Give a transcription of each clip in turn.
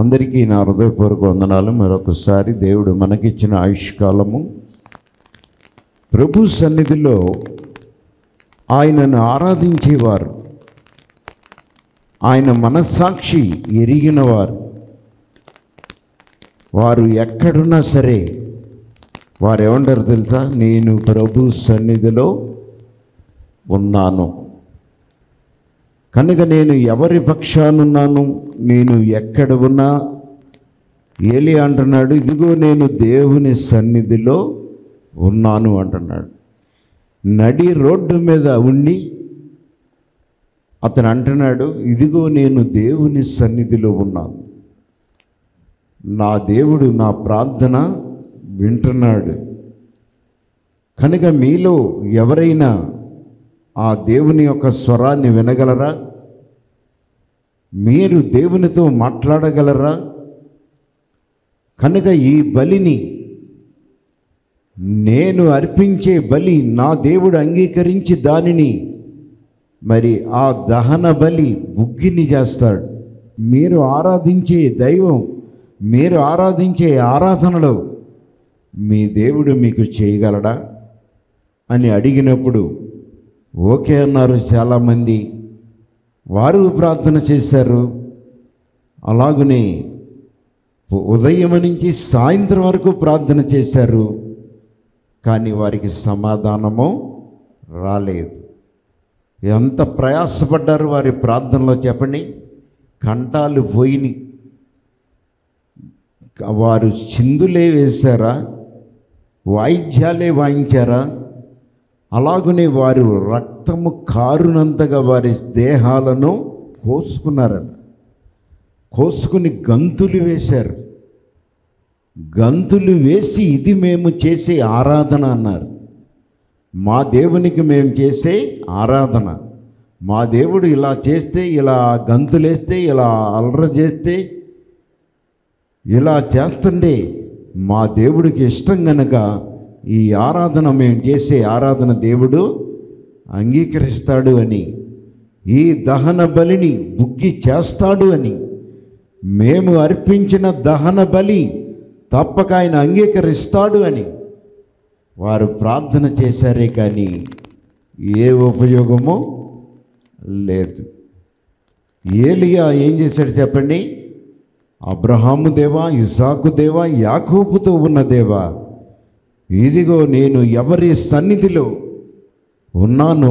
అందరికీ నా హృదయపూర్వక వందనాలు మరొకసారి దేవుడు మనకిచ్చిన ఆయుష్కాలము ప్రభు సన్నిధిలో ఆయనను ఆరాధించేవారు ఆయన మనస్సాక్షి ఎరిగినవారు వారు ఎక్కడున్నా సరే వారు ఏమంటారు తెలుసా నేను ప్రభు సన్నిధిలో ఉన్నాను కనుక నేను ఎవరి పక్షానున్నాను నేను ఎక్కడ ఉన్నా ఏలి అంటున్నాడు ఇదిగో నేను దేవుని సన్నిధిలో ఉన్నాను అంటున్నాడు నడి రోడ్డు మీద ఉండి అతను అంటున్నాడు ఇదిగో నేను దేవుని సన్నిధిలో ఉన్నాను నా దేవుడు నా ప్రార్థన వింటున్నాడు కనుక మీలో ఎవరైనా ఆ దేవుని యొక్క స్వరాన్ని వినగలరా మీరు దేవునితో మాట్లాడగలరా కనుక ఈ బలిని నేను అర్పించే బలి నా దేవుడు అంగీకరించి దానిని మరి ఆ దహన బలి బుగ్గిని చేస్తాడు మీరు ఆరాధించే దైవం మీరు ఆరాధించే ఆరాధనలో మీ దేవుడు మీకు చేయగలడా అని అడిగినప్పుడు ఓకే అన్నారు చాలామంది వారు ప్రార్థన చేశారు అలాగనే ఉదయం నుంచి సాయంత్రం వరకు ప్రార్థన చేశారు కానీ వారికి సమాధానము రాలేదు ఎంత ప్రయాసపడ్డారు వారి ప్రార్థనలో చెప్పండి కంఠాలు పోయినాయి వారు చిందులే వేశారా వాయిద్యాలే వాయించారా అలాగనే వారు రక్తము కారునంతగా వారి దేహాలను కోసుకున్నారట కోసుకుని గంతులు వేశారు గంతులు వేసి ఇది మేము చేసే ఆరాధన అన్నారు మా దేవునికి మేము చేసే ఆరాధన మా దేవుడు ఇలా చేస్తే ఇలా గంతులేస్తే ఇలా అలర చేస్తే ఇలా చేస్తుండే మా దేవుడికి ఇష్టం గనక ఈ ఆరాధన మేము చేసే ఆరాధన దేవుడు అంగీకరిస్తాడు అని ఈ దహన బలిని బుగ్గి చేస్తాడు అని మేము అర్పించిన దహన బలి తప్పక ఆయన అంగీకరిస్తాడు అని వారు ప్రార్థన చేశారే కానీ ఏ ఉపయోగము లేదు ఏలియా ఏం చేశాడు చెప్పండి అబ్రహాము దేవా ఇసాకు దేవా యాకూపుతో ఉన్న దేవా ఇదిగో నేను ఎవరి సన్నిధిలో ఉన్నానో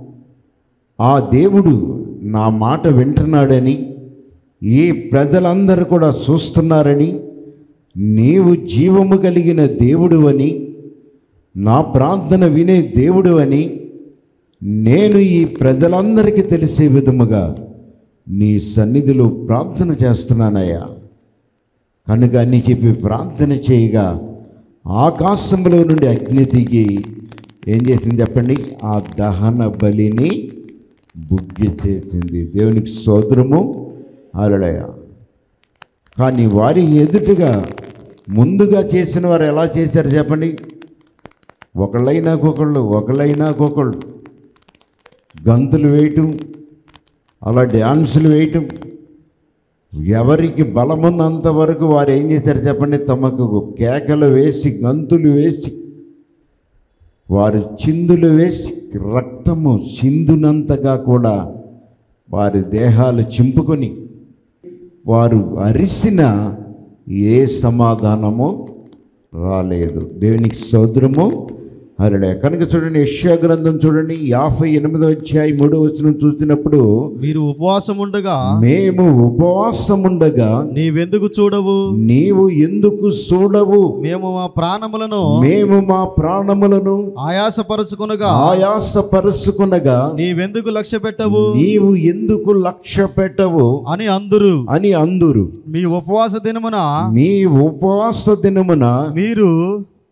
ఆ దేవుడు నా మాట వింటున్నాడని ఈ ప్రజలందరూ కూడా చూస్తున్నారని నీవు జీవము కలిగిన దేవుడు అని నా ప్రార్థన వినే దేవుడు అని నేను ఈ ప్రజలందరికీ తెలిసే విధముగా నీ సన్నిధిలో ప్రార్థన చేస్తున్నానయ్యా కనుక అని చెప్పి ప్రార్థన చేయగా ఆకాశంలో నుండి అగ్ని దిగి ఏం చేసింది చెప్పండి ఆ దహన బలిని బుగ్గి చేసింది దేవునికి సోదరము అలడయ కానీ వారి ఎదుటిగా ముందుగా చేసిన వారు ఎలా చేశారు చెప్పండి ఒకళ్ళైనాకొకళ్ళు ఒకళ్ళైనాకొకళ్ళు గంతులు వేయటం అలా డ్యాన్సులు వేయటం ఎవరికి బలమున్నంత వరకు వారు ఏం చేశారు చెప్పండి తమకు కేకలు వేసి గంతులు వేసి వారు చిందులు వేసి రక్తము చిందునంతగా కూడా వారి దేహాలు చింపుకొని వారు అరిసిన ఏ సమాధానము రాలేదు దేవునికి సోదరము హరడే కనుక చూడండి యెషయా గ్రంథం చూడండి యాభై ఎనిమిదో అధ్యాయ మూడో వచనం చూసినప్పుడు మీరు ఉపవాసం ఉండగా మేము ఉపవాసముండగా నీవెందుకు చూడవు నీవు ఎందుకు చూడవు మేము మా ప్రాణములను మేము మా ప్రాణములను ఆయాసపరుచుకొనగా ఆయాసపరుచుకునగా నీవెందుకు లక్ష్య పెట్టవు నీవు ఎందుకు లక్ష్య పెట్టవు అని అందురు అని అందురు మీ ఉపవాస దినమున మీ ఉపవాస దినమున మీరు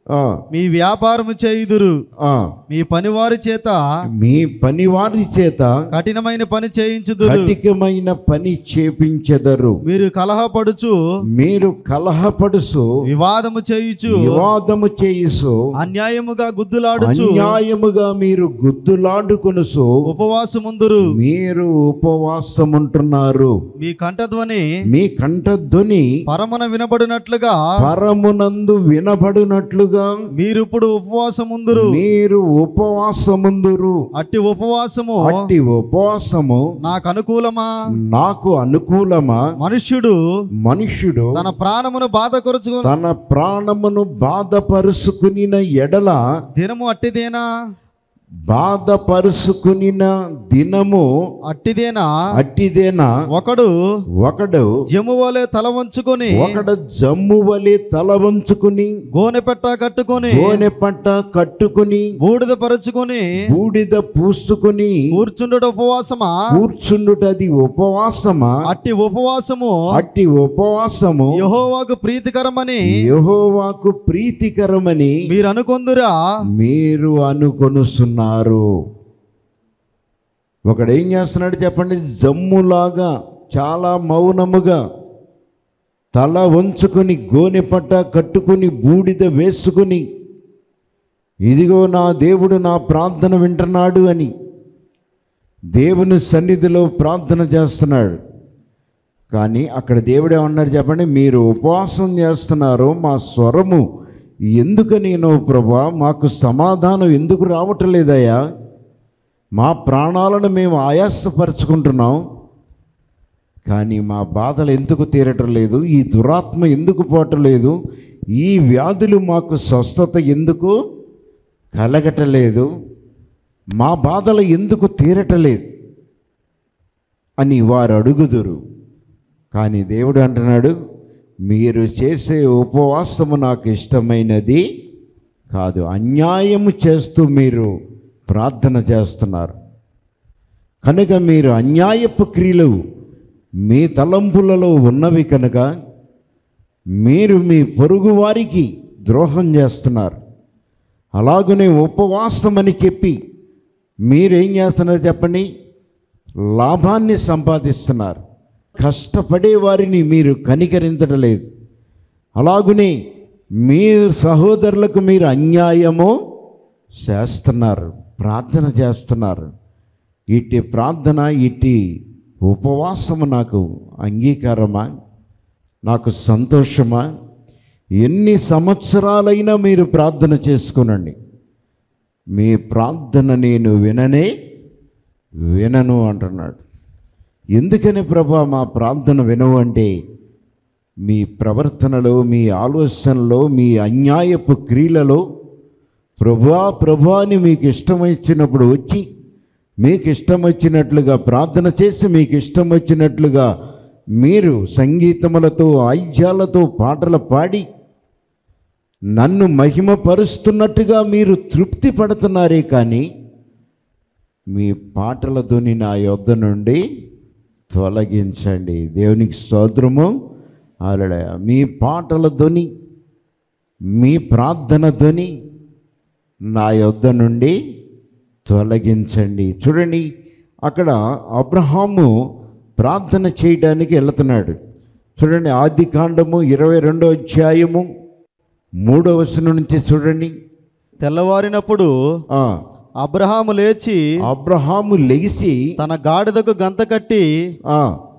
ఆ, మీ వ్యాపారము చేయుదురు ఆ, మీ పనివారి చేత మీ పనివారి చేత కఠినమైన పని చేయించుదురు కటికమైన పని చేపించెదరు మీరు కలహపడుచు మీరు కలహపడుసు వివాదము చేయుచు వివాదము చేయుసు అన్యాయముగా గుద్దులాడుచు అన్యాయముగా మీరు గుద్దులాడుకొనుసు ఉపవాసముందురు మీరు ఉపవాసముంటున్నారు మీ కంఠధ్వని మీ కంఠధ్వని పరమన వినబడినట్లుగా పరమునందు వినబడినట్లుగా మీరు ఇప్పుడు ఉపవాసముందురు మీరు ఉపవాసముందురు అట్టి ఉపవాసము అట్టి ఉపవాసము నాకు అనుకూలమా నాకు అనుకూలమా మనుష్యుడు మనుష్యుడు తన ప్రాణమును బాధ కొరచు తన ప్రాణమును బాధపరుచుకునిన ఎడల దినము అట్టిదేనా బాధపరుచుకునిన దినము అట్టిదేనా అట్టిదేనా ఒకడు ఒకడు జమ్ము వలె తల వంచుకొని ఒకడు జమ్ము వలె తల వంచుకుని గోనె పెట్ట కట్టుకొని గోనె పంట కట్టుకుని బూడిద పరుచుకొని బూడిద పూసుకుని కూర్చుండట ఉపవాసమా కూర్చుండుటది ఉపవాసమా అట్టి ఉపవాసము అట్టి ఉపవాసము యహోవాకు ప్రీతికరమని యెహోవాకు ప్రీతికరమని మీరు అనుకొందురా మీరు అనుకొనుస్తున్నారు ఒకడు ఏం చేస్తున్నాడు చెప్పండి జమ్ములాగా చాలా మౌనముగా తల వంచుకొని గోనె పట్ట కట్టుకుని బూడిద వేసుకుని ఇదిగో నా దేవుడు నా ప్రార్థన వింటున్నాడు అని దేవుని సన్నిధిలో ప్రార్థన చేస్తున్నాడు కానీ అక్కడ దేవుడు ఏమన్నారు చెప్పండి మీరు ఉపవాసం చేస్తున్నారు మా స్వరము ఎందుకు నేను ప్రభా మాకు సమాధానం ఎందుకు రావటం లేదయ్యా మా ప్రాణాలను మేము ఆయాసపరుచుకుంటున్నాం కానీ మా బాధలు ఎందుకు తీరటం లేదు ఈ దురాత్మ ఎందుకు పోవటం లేదు ఈ వ్యాధులు మాకు స్వస్థత ఎందుకు కలగటలేదు మా బాధలు ఎందుకు తీరటలేదు అని వారు అడుగుదురు కానీ దేవుడు అంటున్నాడు మీరు చేసే ఉపవాసము నాకు ఇష్టమైనది కాదు అన్యాయము చేస్తూ మీరు ప్రార్థన చేస్తున్నారు కనుక మీరు అన్యాయపు క్రియలు మీ తలంపులలో ఉన్నవి కనుక మీరు మీ పొరుగు వారికి ద్రోహం చేస్తున్నారు అలాగనే ఉపవాసం అని చెప్పి మీరేం చేస్తున్నారు చెప్పండి లాభాన్ని సంపాదిస్తున్నారు కష్టపడే వారిని మీరు కనికరించడం లేదు అలాగునే మీ సహోదరులకు మీరు అన్యాయము చేస్తున్నారు ప్రార్థన చేస్తున్నారు ఇట్టి ప్రార్థన ఇట్టి ఉపవాసము నాకు అంగీకారమా నాకు సంతోషమా ఎన్ని సంవత్సరాలైనా మీరు ప్రార్థన చేసుకునండి మీ ప్రార్థన నేను విననే వినను అంటున్నాడు ఎందుకని ప్రభా మా ప్రార్థన వినవు అంటే మీ ప్రవర్తనలో మీ ఆలోచనలో మీ అన్యాయపు క్రియలలో ప్రభా ప్రభా అని మీకు ఇష్టం వచ్చినప్పుడు వచ్చి మీకు ఇష్టం వచ్చినట్లుగా ప్రార్థన చేసి మీకు ఇష్టం వచ్చినట్లుగా మీరు సంగీతములతో ఆయుధ్యాలతో పాటలు పాడి నన్ను మహిమపరుస్తున్నట్టుగా మీరు తృప్తి పడుతున్నారే కానీ మీ పాటల ధ్వని నా యొద్ద నుండి తొలగించండి దేవునికి స్తోత్రము ఆలయ మీ పాటల ధ్వని మీ ప్రార్థన ధ్వని నా యొద్ద నుండి తొలగించండి చూడండి అక్కడ అబ్రహాము ప్రార్థన చేయడానికి వెళుతున్నాడు చూడండి ఆది కాండము ఇరవై రెండో అధ్యాయము మూడవ వచనం నుంచి చూడండి తెల్లవారినప్పుడు ఆ, అబ్రహాము లేచి అబ్రహాము లెగిసి తన గాడిదకు గంత కట్టి ఆ,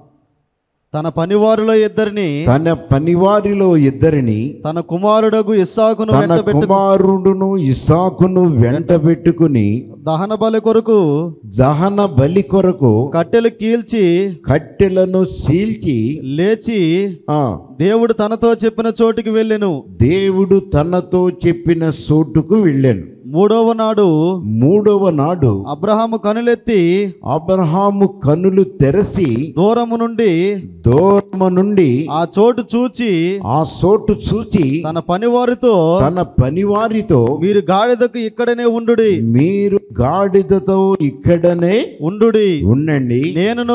తన పనివారిలో ఇద్దరిని తన పనివారిలో ఇద్దరిని తన కుమారుడగు ఇస్సాకును తన వెంటబెట్టు కుమారుడును ఇసాకును వెంట పెట్టుకుని దహన బలి కొరకు దహన బలి కొరకు కట్టెలు కీల్చి కట్టెలను సీల్చి లేచి ఆ, దేవుడు తనతో చెప్పిన చోటికి వెళ్ళెను దేవుడు తనతో చెప్పిన చోటుకు వెళ్ళాను మూడవ నాడు మూడవ నాడు అబ్రహాము కనులెత్తి అబ్రహాము కనులు తెరసి దూరము నుండి దూరము నుండి ఆ చోటు చూచి ఆ చోటు చూచి తన పనివారితో తన పనివారితో మీరు గాడిదకు ఇక్కడనే ఉండుడి మీరు గాడిదతో ఇక్కడనే ఉండుడి ఉండండి నేనును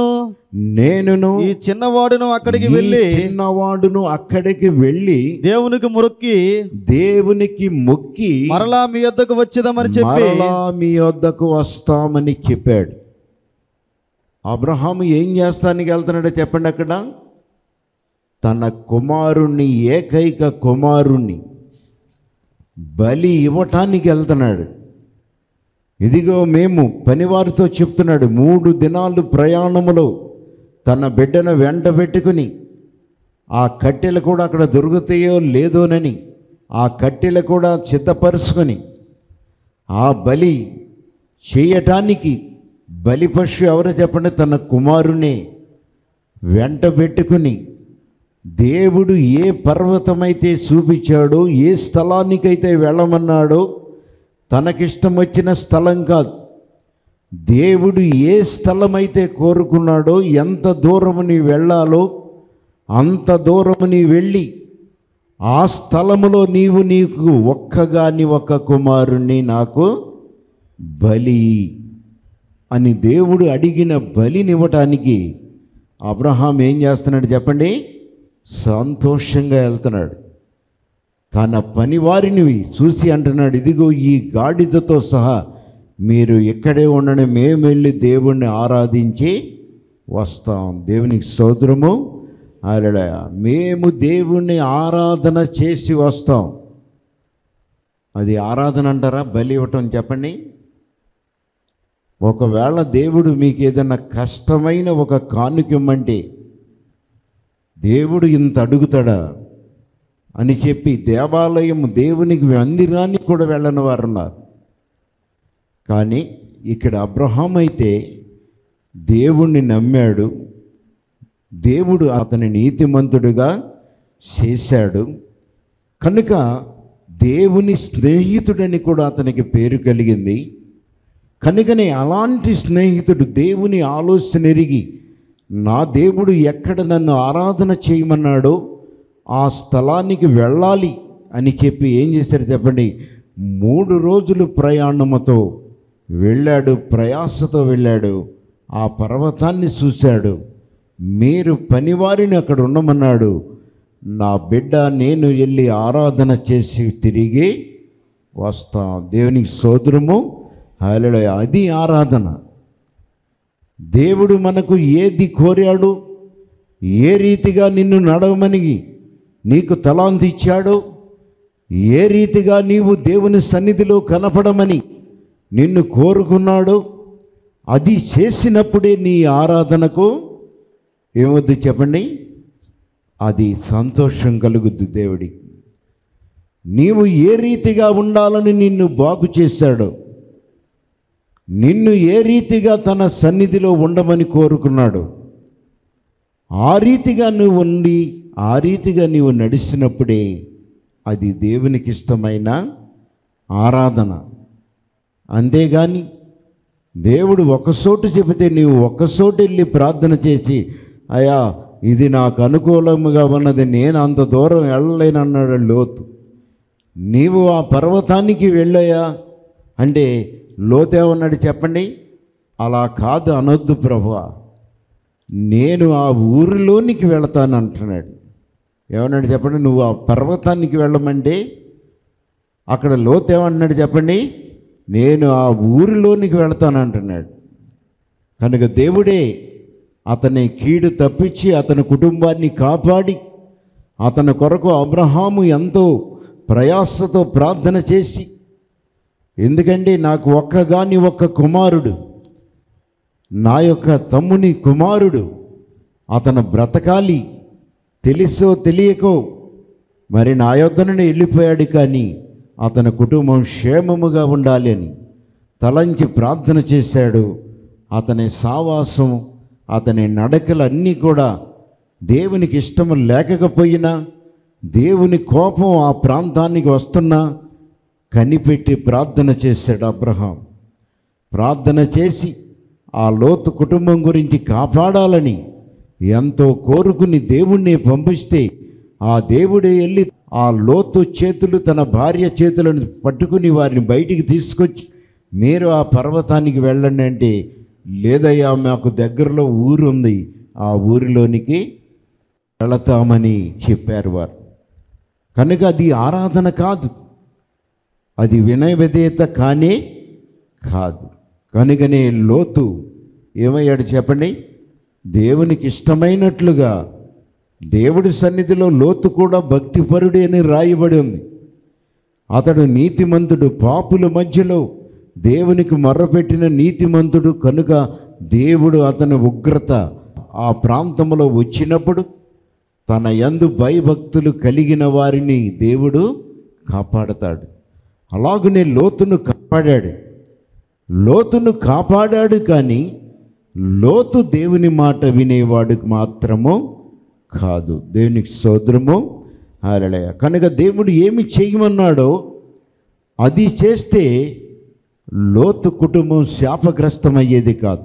నేనును ఈ చిన్నవాడును అక్కడికి ఈ వెళ్ళి చిన్నవాడును అక్కడికి వెళ్ళి దేవునికి మొక్కి దేవునికి మొక్కి మరలా మీ యొద్దకు వచ్చేదామని చెప్పి మరలా మీ వద్దకు వస్తామని చెప్పాడు అబ్రహాము ఏం చేస్తానికి వెళ్తున్నాడో చెప్పండి అక్కడ తన కుమారుణ్ణి ఏకైక కుమారుణ్ణి బలి ఇవ్వటానికి వెళ్తున్నాడు ఇదిగో మేము పనివారితో చెప్తున్నాడు మూడు దినాలు ప్రయాణములో తన బిడ్డను వెంట పెట్టుకుని ఆ కట్టెలు కూడా అక్కడ దొరుకుతాయో లేదోనని ఆ కట్టెలు కూడా సిద్ధపరుచుకొని ఆ బలి చేయటానికి బలి పశు ఎవరో చెప్పండి తన కుమారునే వెంట పెట్టుకుని దేవుడు ఏ పర్వతమైతే చూపించాడో ఏ స్థలానికైతే వెళ్ళమన్నాడో తనకిష్టం వచ్చిన స్థలం కాదు దేవుడు ఏ స్థలమైతే కోరుకున్నాడో ఎంత దూరము నీ వెళ్ళాలో అంత దూరము నీ వెళ్ళి ఆ స్థలములో నీవు నీకు ఒక్కగాని ఒక్క కుమారుణ్ణి నాకు బలి అని దేవుడు అడిగిన బలినివ్వటానికి అబ్రహాం ఏం చేస్తున్నాడు చెప్పండి సంతోషంగా వెళ్తున్నాడు తన పనివారిని చూసి అంటున్నాడు ఇదిగో ఈ గాడిదతో సహా మీరు ఇక్కడే ఉండని మేము వెళ్ళి దేవుణ్ణి ఆరాధించి వస్తాం దేవునికి స్తోత్రము అలా మేము దేవుణ్ణి ఆరాధన చేసి వస్తాం అది ఆరాధన అంటారా బలి ఇవ్వటం చెప్పండి ఒకవేళ దేవుడు మీకు ఏదైనా కష్టమైన ఒక కానుక ఇమ్మంటే దేవుడు ఇంత అడుగుతాడా అని చెప్పి దేవాలయం దేవునికి మందిరానికి కూడా వెళ్ళని వారు ఉన్నారు కానీ ఇక్కడ అబ్రహాం అయితే దేవుణ్ణి నమ్మాడు దేవుడు అతని నీతిమంతుడుగా చేశాడు కనుక దేవుని స్నేహితుడని కూడా అతనికి పేరు కలిగింది కనుకనే అలాంటి స్నేహితుడు దేవుని ఆలోచన ఎరిగి నా దేవుడు ఎక్కడ నన్ను ఆరాధన చేయమన్నాడో ఆ స్థలానికి వెళ్ళాలి అని చెప్పి ఏం చేశారు చెప్పండి మూడు రోజులు ప్రయాణముతో వెళ్ళాడు ప్రయాసతో వెళ్ళాడు ఆ పర్వతాన్ని చూశాడు మీరు పనివారిని అక్కడ ఉండమన్నాడు నా బిడ్డ నేను వెళ్ళి ఆరాధన చేసి తిరిగి వస్తాం దేవునికి సోదరము హల్లెలూయా అది ఆరాధన దేవుడు మనకు ఏది కోరాడు ఏ రీతిగా నిన్ను నడవమని నీకు తలాంతి ఇచ్చాడో ఏ రీతిగా నీవు దేవుని సన్నిధిలో కనపడమని నిన్ను కోరుకున్నాడో అది చేసినప్పుడే నీ ఆరాధనకు ఏమొద్దు చెప్పండి అది సంతోషం కలుగుద్ది దేవుడికి నీవు ఏ రీతిగా ఉండాలని నిన్ను బాగు చేశాడో నిన్ను ఏ రీతిగా తన సన్నిధిలో ఉండమని కోరుకున్నాడు ఆ రీతిగా నువ్వు ఉండి ఆ రీతిగా నీవు నడిచినప్పుడే అది దేవునికి ఇష్టమైన ఆరాధన అంతేగాని దేవుడు ఒక చోటు చెబితే నీవు ఒక చోటు వెళ్ళి ప్రార్థన చేసి అయ్యా ఇది నాకు అనుకూలముగా ఉన్నది నేను అంత దూరం వెళ్ళలేనన్నాడు లోతు నీవు ఆ పర్వతానికి వెళ్ళాయా అంటే లోతేమన్నాడు చెప్పండి అలా కాదు అనొద్దు ప్రభువా నేను ఆ ఊరిలోనికి వెళతాను అంటున్నాడు ఏమన్నాడు చెప్పండి నువ్వు ఆ పర్వతానికి వెళ్ళమంటే అక్కడ లోతు ఏమన్నాడు చెప్పండి నేను ఆ ఊరిలోనికి వెళతాను అంటున్నాడు కనుక దేవుడే అతని కీడు తప్పించి అతని కుటుంబాన్ని కాపాడి అతని కొరకు అబ్రహాము ఎంతో ప్రయాసతో ప్రార్థన చేసి ఎందుకంటే నాకు ఒక్కగాని ఒక్క కుమారుడు నా యొక్క తమ్ముని కుమారుడు అతను బ్రతకాలి తెలుసో తెలియకో మరి నా యొద్ద నుండి వెళ్ళిపోయాడు కానీ అతని కుటుంబం క్షేమముగా ఉండాలి అని తలంచి ప్రార్థన చేశాడు అతని సావాసం అతని నడకలన్నీ కూడా దేవునికి ఇష్టం లేకపోయినా దేవుని కోపం ఆ ప్రాంతానికి వస్తున్నా కనిపెట్టి ప్రార్థన చేశాడు అబ్రహాం ప్రార్థన చేసి ఆ లోతు కుటుంబం గురించి కాపాడాలని ఎంతో కోరుకుని దేవుణ్ణి పంపిస్తే ఆ దేవుడే వెళ్ళి ఆ లోతు చేతులు తన భార్య చేతులను పట్టుకుని వారిని బయటికి తీసుకొచ్చి మీరు ఆ పర్వతానికి వెళ్ళండి అంటే లేదయ్యా మాకు దగ్గరలో ఊరు ఉంది ఆ ఊరిలోనికి వెళతామని చెప్పారు వారు కనుక అది ఆరాధన కాదు అది వినయ విధేయత కానే కాదు కనుకనే లోతు ఏమయ్యాడు చెప్పండి దేవునికి ఇష్టమైనట్లుగా దేవుడి సన్నిధిలో లోతు కూడా భక్తిపరుడే అని రాయబడి ఉంది అతడు నీతిమంతుడు పాపుల మధ్యలో దేవునికి మొర్రపెట్టిన నీతిమంతుడు కనుక దేవుడు అతని ఉగ్రత ఆ ప్రాంతంలో వచ్చినప్పుడు తన యందు భయభక్తులు కలిగిన వారిని దేవుడు కాపాడతాడు అలాగనే లోతును కాపాడాడు లోతును కాపాడాడు కానీ లోతు దేవుని మాట వినేవాడు మాత్రము కాదు దేవునికి సోదరము హాలయ కనుక దేవుడు ఏమి చేయమన్నాడో అది చేస్తే లోతు కుటుంబం శాపగ్రస్తమయ్యేది కాదు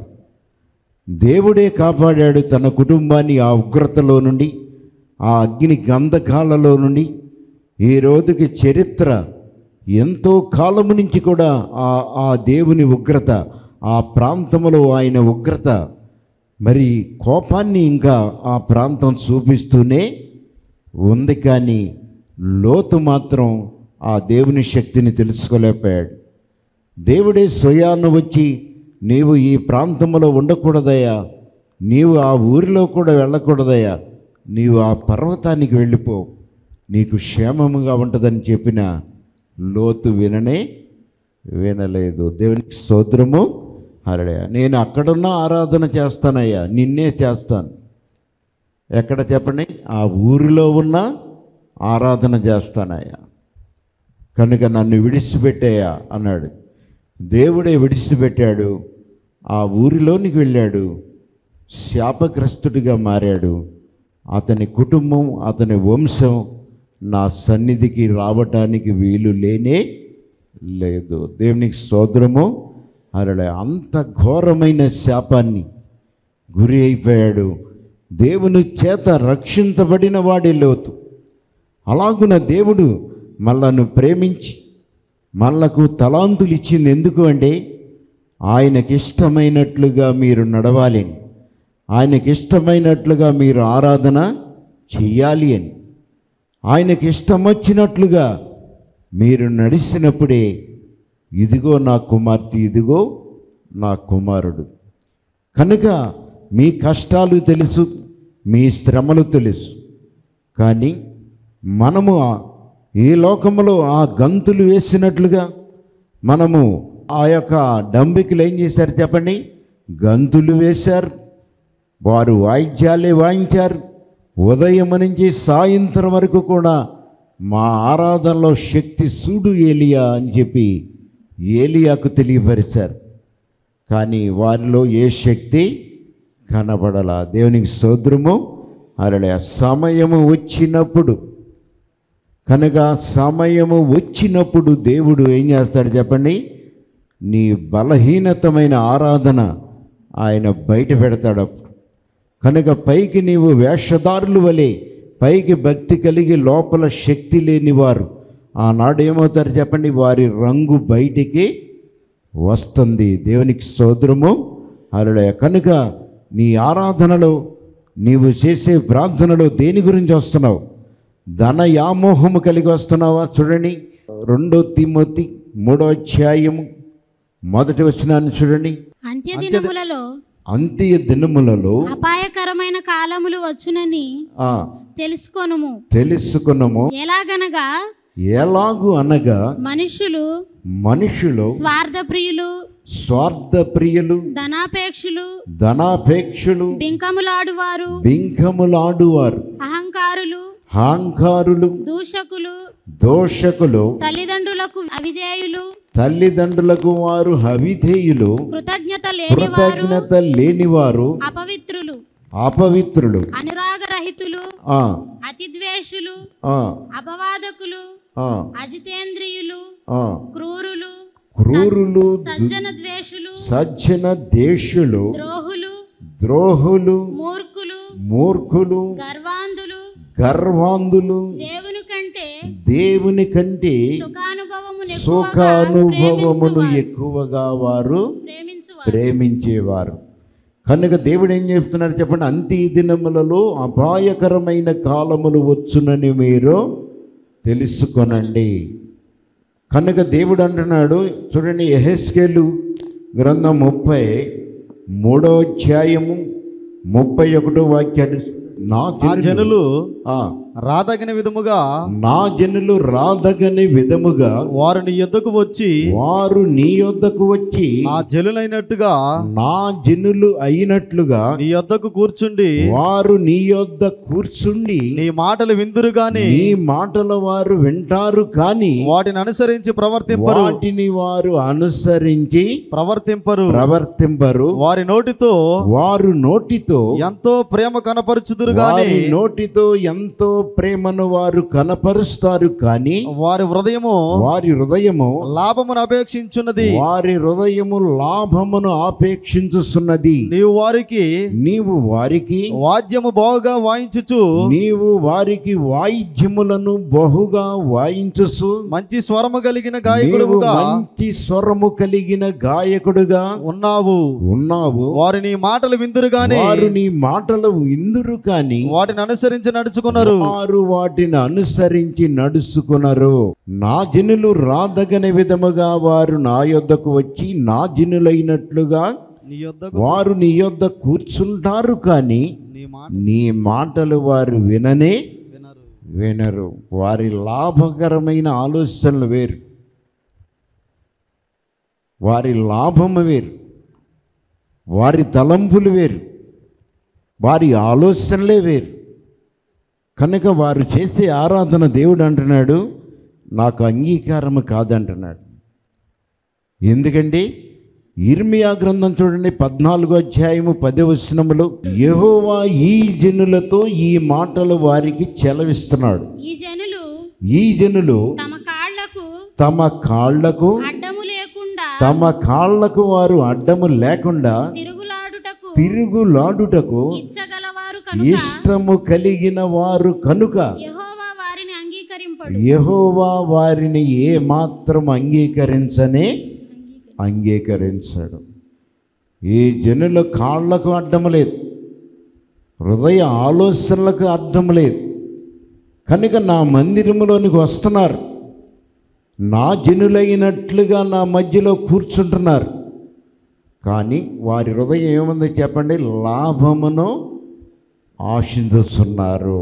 దేవుడే కాపాడాడు తన కుటుంబాన్ని ఆ ఉగ్రతలో నుండి ఆ అగ్ని గంధకాలలో నుండి ఈ రోజుకి చరిత్ర ఎంతో కాలము నుంచి కూడా ఆ ఆ దేవుని ఉగ్రత ఆ ప్రాంతంలో ఆయన ఉగ్రత మరి కోపాన్ని ఇంకా ఆ ప్రాంతం చూపిస్తూనే ఉంది కానీ లోతు మాత్రం ఆ దేవుని శక్తిని తెలుసుకోలేకపోయాడు దేవుడే స్వయాన్ని వచ్చి నీవు ఈ ప్రాంతంలో ఉండకూడదయ్యా నీవు ఆ ఊరిలో కూడా వెళ్ళకూడదయ్యా నీవు ఆ పర్వతానికి వెళ్ళిపో నీకు క్షేమముగా ఉంటుందని చెప్పిన లోతు విననే వినలేదు దేవునికి స్తోత్రము హరడయ్యా నేను అక్కడున్న ఆరాధన చేస్తానయ్యా నిన్నే చేస్తాను ఎక్కడ చెప్పండి ఆ ఊరిలో ఉన్న ఆరాధన చేస్తానయ్యా కనుక నన్ను విడిచిపెట్టేయా అన్నాడు దేవుడే విడిచిపెట్టాడు ఆ ఊరిలోనికి వెళ్ళాడు శాపగ్రస్తుడిగా మారాడు అతని కుటుంబం అతని వంశం నా సన్నిధికి రావటానికి వీలు లేనే లేదు దేవునికి స్తోత్రము అరడే అంత ఘోరమైన శాపాన్ని గురి అయిపోయాడు దేవుని చేత రక్షించబడిన వాడే లోతు అలాగున దేవుడు మళ్ళను ప్రేమించి మళ్ళకు తలాంతులు ఇచ్చింది ఎందుకు అంటే ఆయనకి ఇష్టమైనట్లుగా మీరు నడవాలి అని ఆయనకి ఇష్టమైనట్లుగా మీరు ఆరాధన చెయ్యాలి అని ఆయనకి ఇష్టం వచ్చినట్లుగా మీరు నడిచినప్పుడే ఇదిగో నా కుమార్తె ఇదిగో నా కుమారుడు కనుక మీ కష్టాలు తెలుసు మీ శ్రమలు తెలుసు కానీ మనము ఆ- ఈ లోకంలో ఆ గంతులు వేసినట్లుగా మనము ఆ యొక్క డంబికులు ఏం చేశారు చెప్పండి గంతులు వేశారు వారు వాయిద్యాలే వాయించారు ఉదయం నుంచి సాయంత్రం వరకు కూడా మా ఆరాధనలో శక్తి సూడు ఏలియా అని చెప్పి ఏలియాకు తెలియపరిచారు కానీ వారిలో ఏ శక్తి కనబడలా దేవునికి స్తోత్రము అరడే సమయము వచ్చినప్పుడు కనుక సమయము వచ్చినప్పుడు దేవుడు ఏం చేస్తాడు చెప్పండి నీ బలహీనతమైన ఆరాధన ఆయన బయట పెడతాడు అప్పుడు కనుక పైకి నీవు వేషధారులు వలె పైకి భక్తి కలిగి లోపల శక్తి లేనివారు ఆనాడు ఏమవుతారు చెప్పండి వారి రంగు బయటికి వస్తుంది దేవునికి సోదరము అరుడే కనుక నీ ఆరాధనలో నీవు చేసే ప్రార్థనలో దేని గురించి వస్తున్నావు ధన యామోహము కలిగి వస్తున్నావా చూడండి రెండో తిమ్మతి మూడో అధ్యాయము మొదటి వచనాన్ని చూడండి అంత్య దినములలో అంత్య దినములలో అపాయకరమైన కాలములు వచ్చునని ఆ తెలుసుకొనుము తెలుసుకున్నాము ఎలాగనగా ఎలాగు అనగా మనుషులు మనుషులు స్వార్థ ప్రియులు స్వార్థ ప్రియులు ధనాపేక్షులు ధనాపేక్షలు బింకములాడువారు బింకములాడువారు అహంకారులు అహంకారులు దూషకులు దోషకులు తల్లిదండ్రులకు అవిధేయులు తల్లిదండ్రులకు వారు అవిధేయులు కృతజ్ఞత లేనివారు కృతజ్ఞత లేనివారు అపవిత్రులు అపవిత్రులు అనురాగరహితులు ఆ, అతిద్వేషులు ఆ, అపవాదకులు ఆ, అజితేంద్రియులు ఆ. క్రూరులు క్రూరులు సజ్జన ద్వేషులు సజ్జన దేశులు ద్రోహులు ద్రోహులు మూర్ఖులు మూర్ఖులు గర్వాంధులు గర్వాంధులు దేవుని కంటే దేవుని కంటే సుఖానుభవమును సుఖానుభవమును ఎక్కువగా వారు ప్రేమించు ప్రేమించేవారు కనుక దేవుడు ఏం చెప్తున్నాడు చెప్పండి అంత్య దినములలో అపాయకరమైన కాలములు వచ్చునని మీరు తెలుసుకొనండి కనుక దేవుడు అంటున్నాడు చూడండి ఎహెస్కేలు గ్రంథం ముప్పై మూడో అధ్యాయము ముప్పై ఒకటో వాక్యాన్ని నా ఆ జనులు ఆ, రాదగిన విధముగా నా జనులు రాదగని విధముగా వారు నీ యొద్దకు వచ్చి వారు నీ యొద్దకు వచ్చి ఆ జనులైనట్టుగా నా జనులు అయినట్లుగా నీ యొద్దకు కూర్చుండి వారు నీ యొద్ద కూర్చుండి నీ మాటలు విందురు గాని నీ మాటల వారు వింటారు కానీ వాటిని అనుసరించి ప్రవర్తింపరు వాటిని వారు అనుసరించి ప్రవర్తింపరు ప్రవర్తింపరు వారి నోటితో వారు నోటితో ఎంతో ప్రేమ కనపరుచుదురు గాని వారి నోటితో ఎంతో ప్రేమను వారు కనపరుస్తారు కానీ వారి హృదయము వారి హృదయము లాభమును అపేక్షించున్నది వారి హృదయము లాభమును ఆపేక్షించుతున్నది నీవు వారికి నీవు వారికి వాద్యము బాగుగా వాయించుచు నీవు వారికి వాయిద్యములను బహుగా వాయించుసు మంచి స్వరము కలిగిన నీవు గాయకుడుగా మంచి స్వరము కలిగిన గాయకుడుగా ఉన్నావు ఉన్నావు వారు నీ మాటలు విందురు గాని వారు నీ మాటలు ఇందురు కాని వాటిని అనుసరించి నడుచుకున్నారు వారు వాటిని అనుసరించి నడుచుకున్నారు నా జనులు రాదగని విధముగా వారు నా యొద్దకు వచ్చి నా జనులైనట్లుగా నీ యొద్దకు వారు నీ యొద్ద కూర్చుంటారు కానీ నీ మాట నీ మాటలు వారు విననే వినరు వినరు వారి లాభకరమైన ఆలోచనలు వేరు వారి లాభము వేరు వారి తలంపులు వేరు వారి ఆలోచనలే వేరు కనుక వారు చేసే ఆరాధన దేవుడు అంటున్నాడు నాకు అంగీకారము కాదంటున్నాడు ఎందుకండి ఇర్మియా గ్రంథం చూడండి పద్నాలుగో అధ్యాయము పది వచనములు యెహోవా ఈ జనులతో ఈ మాటలు వారికి చెలవిస్తున్నాడు ఈ జనులు ఈ జనులు తమ కాళ్లకు తమ కాళ్లకు అడ్డము లేకుండా తమ కాళ్లకు వారు అడ్డము లేకుండా తిరుగులాడుటకు తిరుగులాడుటకు ఇచ్చగలవారు కనుక ఇష్టము కలిగిన వారు కనుక యెహోవా వారిని అంగీకరింపడు యెహోవా వారిని ఏ మాత్రం అంగీకరించనే అంగీకరించాడు ఈ జనుల కాళ్ళకు అడ్డం లేదు హృదయ ఆలోచనలకు అర్థం లేదు కనుక నా మందిరములోనికి వస్తున్నారు నా జనులైనట్లుగా నా మధ్యలో కూర్చుంటున్నారు కానీ వారి హృదయం ఏముంది చెప్పండి లాభమును ఆశించుతున్నారు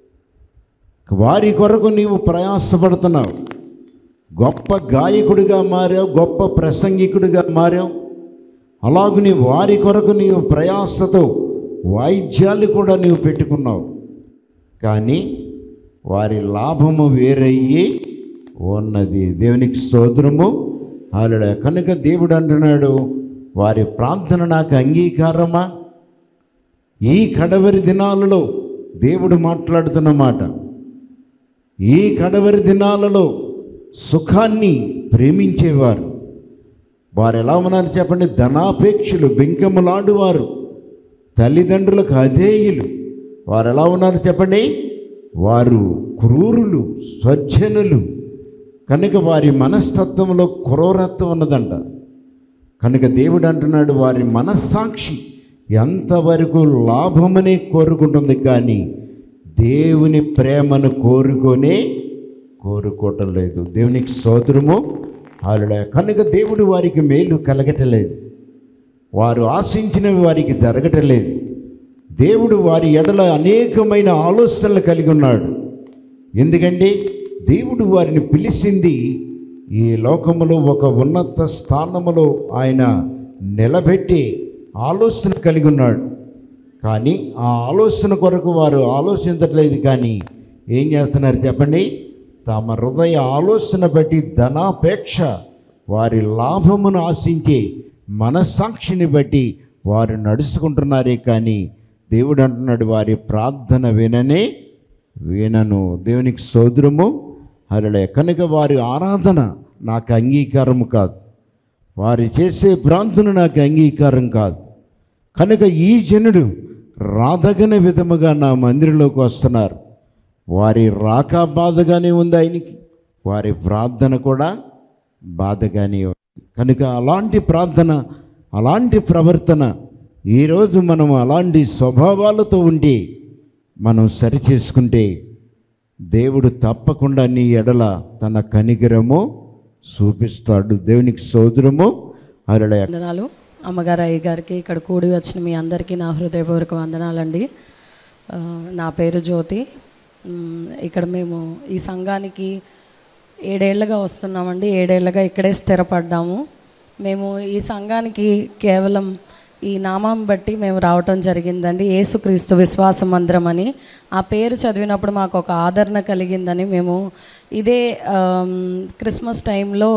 వారి కొరకు నీవు ప్రయాసపడుతున్నావు గొప్ప గాయకుడిగా మారావు గొప్ప ప్రసంగికుడిగా మారావు అలాగ నీ వారి కొరకు నీవు ప్రయాసతో వాయిద్యాలు కూడా నీవు పెట్టుకున్నావు కానీ వారి లాభము వేరయ్యి ఉన్నది దేవునికి స్తోత్రము ఆవిడ కనుక దేవుడు అంటున్నాడు వారి ప్రార్థన నాకు అంగీకారమా ఈ కడవరి దినాలలో దేవుడు మాట్లాడుతున్న మాట ఈ కడవరి దినాలలో సుఖాన్ని ప్రేమించేవారు వారు ఎలా ఉన్నారు చెప్పండి ధనాపేక్షలు బెంకములాడువారు తల్లిదండ్రులకు అధేయులు వారు ఎలా ఉన్నారు చెప్పండి వారు క్రూరులు స్వచ్ఛనులు కనుక వారి మనస్తత్వంలో క్రూరత్వం ఉన్నదంట కనుక దేవుడు అంటున్నాడు వారి మనస్సాక్షి ఎంతవరకు లాభమనే కోరుకుంటుంది కానీ దేవుని ప్రేమను కోరుకొనే కోరుకోవటం లేదు దేవునికి సోదరము ఆవిడ కనుక దేవుడు వారికి మేలు కలగటలేదు వారు ఆశించినవి వారికి జరగటలేదు దేవుడు వారి ఎడల అనేకమైన ఆలోచనలు కలిగి ఉన్నాడు ఎందుకంటే దేవుడు వారిని పిలిచింది ఈ లోకములో ఒక ఉన్నత స్థానములో ఆయన నిలబెట్టి ఆలోచన కలిగి ఉన్నాడు కానీ ఆ ఆలోచన కొరకు వారు ఆలోచించట్లేదు కానీ ఏం చేస్తున్నారు చెప్పండి తమ హృదయ ఆలోచన బట్టి ధనాపేక్ష వారి లాభమును ఆశించే మనస్సాక్షిని బట్టి వారు నడుచుకుంటున్నారే కానీ దేవుడు అంటున్నాడు వారి ప్రార్థన విననే వినను దేవునికి సోదరము అరలే కనుక వారి ఆరాధన నాకు అంగీకారం కాదు వారు చేసే ప్రార్థన నాకు అంగీకారం కాదు కనుక ఈ జనుడు రాదగన విధముగా నా మందిరంలోకి వస్తున్నారు వారి రాక బాధగానే ఉంది ఆయనకి వారి ప్రార్థన కూడా బాధగానే ఉంది కనుక అలాంటి ప్రార్థన అలాంటి ప్రవర్తన ఈరోజు మనం అలాంటి స్వభావాలతో ఉండి మనం సరి చేసుకుంటే దేవుడు తప్పకుండా నీ ఎడల తన కనికరము చూపిస్తాడు దేవునికి సోదరము అరడ వందనాలు అమ్మగారు అయ్య గారికి ఇక్కడ కూడి వచ్చిన మీ అందరికీ నా హృదయపూర్వక వందనాలండి ఆ, నా పేరు జ్యోతి మ్, ఇక్కడ మేము ఈ సంఘానికి ఏడేళ్లుగా వస్తున్నామండి ఏడేళ్లుగా ఇక్కడే స్థిరపడ్డాము మేము ఈ సంఘానికి కేవలం ఈ నామం బట్టి మేము రావటం జరిగిందండి యేసుక్రీస్తు విశ్వాస మందిరం అని ఆ పేరు చదివినప్పుడు మాకు ఒక ఆదరణ కలిగిందని మేము ఇదే ఆమ్, క్రిస్మస్ టైంలో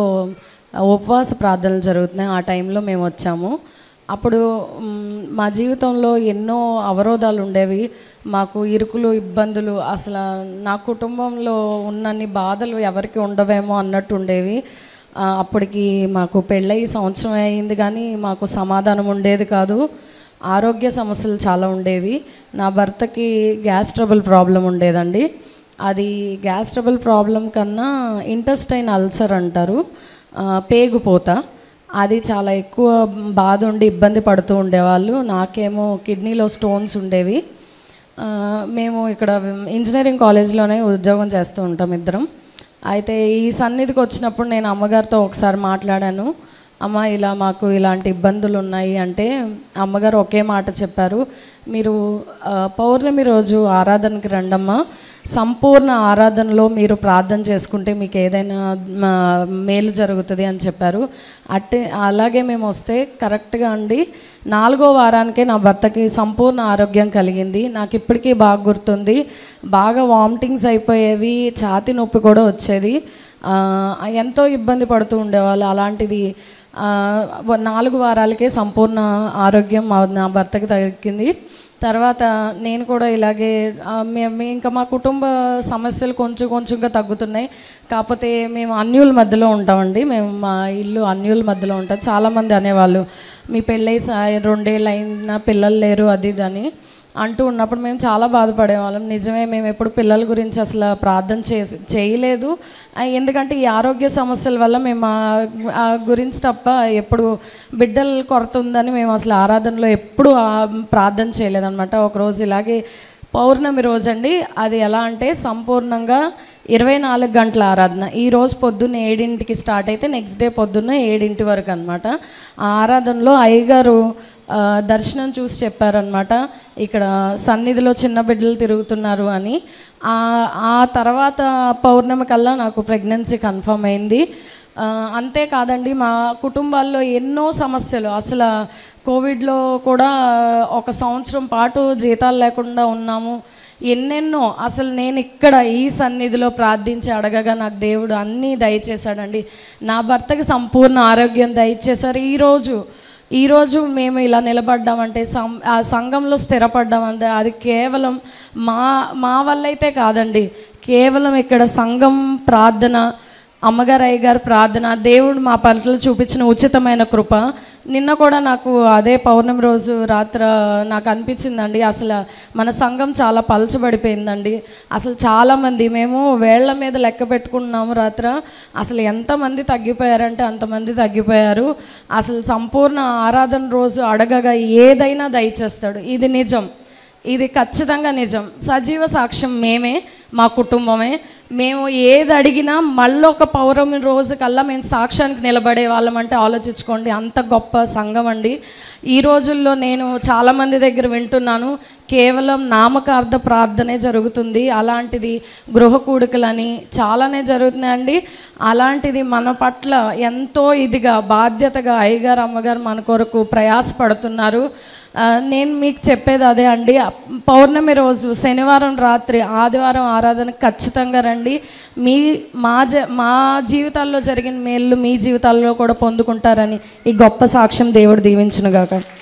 ఉపవాస ప్రార్థనలు జరుగుతున్నాయి ఆ టైంలో మేము వచ్చాము అప్పుడు మ్, మా జీవితంలో ఎన్నో అవరోధాలు ఉండేవి మాకు ఇరుకులు ఇబ్బందులు అసలు నా కుటుంబంలో ఉన్నన్ని బాధలు ఎవరికి ఉండవేమో అన్నట్టు ఉండేవి ఆ, అప్పటికి మాకు పెళ్ళయి సంవత్సరం అయింది కానీ మాకు సమాధానం ఉండేది కాదు ఆరోగ్య సమస్యలు చాలా ఉండేవి నా భర్తకి గ్యాస్ ట్రబుల్ ప్రాబ్లం ఉండేదండి అది గ్యాస్ ట్రబుల్ ప్రాబ్లం కన్నా ఇంటెస్టైన్ అల్సర్ అంటారు ఆ, పేగుపోత అది చాలా ఎక్కువ బాధ ఉండి ఇబ్బంది పడుతూ ఉండేవాళ్ళు నాకేమో కిడ్నీలో స్టోన్స్ ఉండేవి ఆ, మేము ఇక్కడ ఇంజనీరింగ్ కాలేజ్లోనే ఉద్యోగం చేస్తూ ఉంటాం ఇద్దరం అయితే ఈ సన్నిధికి వచ్చినప్పుడు నేను అమ్మగారితో ఒకసారి మాట్లాడాను అమ్మ ఇలా మాకు ఇలాంటి ఇబ్బందులు ఉన్నాయి అంటే అమ్మగారు ఒకే మాట చెప్పారు మీరు ఆ, పౌర్ణమి రోజు ఆరాధనకి రండమ్మా సంపూర్ణ ఆరాధనలో మీరు ప్రార్థన చేసుకుంటే మీకు ఏదైనా ఆ, మేలు జరుగుతుంది అని చెప్పారు అట్టే అలాగే మేము వస్తే కరెక్ట్గా అండి నాలుగో వారానికే నా భర్తకి సంపూర్ణ ఆరోగ్యం కలిగింది నాకు ఇప్పటికీ బాగా గుర్తుంది బాగా వామిటింగ్స్ అయిపోయేవి ఛాతి నొప్పి కూడా వచ్చేది ఆ, ఎంతో ఇబ్బంది పడుతూ ఉండేవాళ్ళు అలాంటిది ఆ, వ- నాలుగు వారాలకే సంపూర్ణ ఆరోగ్యం మా నా భర్తకి దక్కింది తర్వాత నేను కూడా ఇలాగే ఆ, మేము ఇంకా మా కుటుంబ సమస్యలు కొంచెం కొంచెంగా తగ్గుతున్నాయి కాకపోతే మేము అన్యుల మధ్యలో ఉంటామండి మేము మా ఇల్లు అన్యుల మధ్యలో ఉంటాం చాలామంది అనేవాళ్ళు మీ పెళ్ళై స- రెండేళ్ళు అయినా పిల్లలు లేరు అది ఇది అని అంటూ ఉన్నప్పుడు మేము చాలా బాధపడేవాళ్ళం నిజమే మేము ఎప్పుడు పిల్లల గురించి అసలు ప్రార్థన చేసి చేయలేదు ఆ, ఎందుకంటే ఈ ఆరోగ్య సమస్యల వల్ల మేము ఆ- ఆ గురించి తప్ప ఎప్పుడు బిడ్డల కొరత ఉందని మేము అసలు ఆరాధనలో ఎప్పుడు ఆ ప్రార్థన చేయలేదన్నమాట ఒకరోజు ఇలాగే పౌర్ణమి రోజండి అది ఎలా అంటే సంపూర్ణంగా ఇరవై నాలుగు గంటల ఆరాధన ఈ రోజు పొద్దున్న ఏడింటికి స్టార్ట్ అయితే నెక్స్ట్ డే పొద్దున్న ఏడింటి వరకు అనమాట ఆ ఆరాధనలో అయ్యగారు ఆ, దర్శనం చూసి చెప్పారనమాట ఇక్కడ సన్నిధిలో చిన్న బిడ్డలు తిరుగుతున్నారు అని ఆ ఆ తర్వాత పౌర్ణమి కల్లా నాకు ప్రెగ్నెన్సీ కన్ఫర్మ్ అయింది ఆ, అంతేకాదండి మా కుటుంబాల్లో ఎన్నో సమస్యలు అసలు కోవిడ్లో కూడా ఒక సంవత్సరం పాటు జీతాలు లేకుండా ఉన్నాము ఎన్నెన్నో అసలు నేను ఇక్కడ ఈ సన్నిధిలో ప్రార్థించి అడగగా నాకు దేవుడు అన్నీ దయచేశాడండి నా భర్తకి సంపూర్ణ ఆరోగ్యం దయచేశారు ఈరోజు ఈరోజు మేము ఇలా నిలబడ్డామంటే సం ఆ సంఘంలో స్థిరపడ్డామంటే అది కేవలం మా మా వల్ల అయితే కాదండి కేవలం ఇక్కడ సంఘం ప్రార్థన అమ్మగారు అయ్యగారు ప్రార్థన దేవుడు మా పట్ల చూపించిన ఉచితమైన కృప నిన్న కూడా నాకు అదే పౌర్ణమి రోజు రాత్ర నాకు అనిపించిందండి అసలు మన సంఘం చాలా పలచబడిపోయిందండి అసలు చాలామంది మేము వేళ్ల మీద లెక్క పెట్టుకున్నాము రాత్ర అసలు ఎంతమంది తగ్గిపోయారంటే అంతమంది తగ్గిపోయారు అసలు సంపూర్ణ ఆరాధన రోజు అడగగా ఏదైనా దయచేస్తాడు ఇది నిజం ఇది ఖచ్చితంగా నిజం సజీవ సాక్ష్యం మేమే మా కుటుంబమే మేము ఏది అడిగినా మళ్ళీ ఒక పౌర్ణమి రోజు కల్లా మేము సాక్ష్యానికి నిలబడే వాళ్ళం అంటే ఆలోచించుకోండి అంత గొప్ప సంఘం అండి ఈ రోజుల్లో నేను చాలామంది దగ్గర వింటున్నాను కేవలం నామకార్థ ప్రార్థనే జరుగుతుంది అలాంటిది గృహ కూడికలని చాలానే జరుగుతున్నాయండి అలాంటిది మన పట్ల ఎంతో ఇదిగా బాధ్యతగా అయ్యగారు అమ్మగారు మన కొరకు ప్రయాసపడుతున్నారు ఆ, నేను మీకు చెప్పేది అదే అండి పౌర్ణమి రోజు శనివారం రాత్రి ఆదివారం ఆరాధన ఖచ్చితంగా రండి మీ మా జ మా జీవితాల్లో జరిగిన మేళ్ళు మీ జీవితాల్లో కూడా పొందుకుంటారని ఈ గొప్ప సాక్ష్యం దేవుడు దీవించునుగాక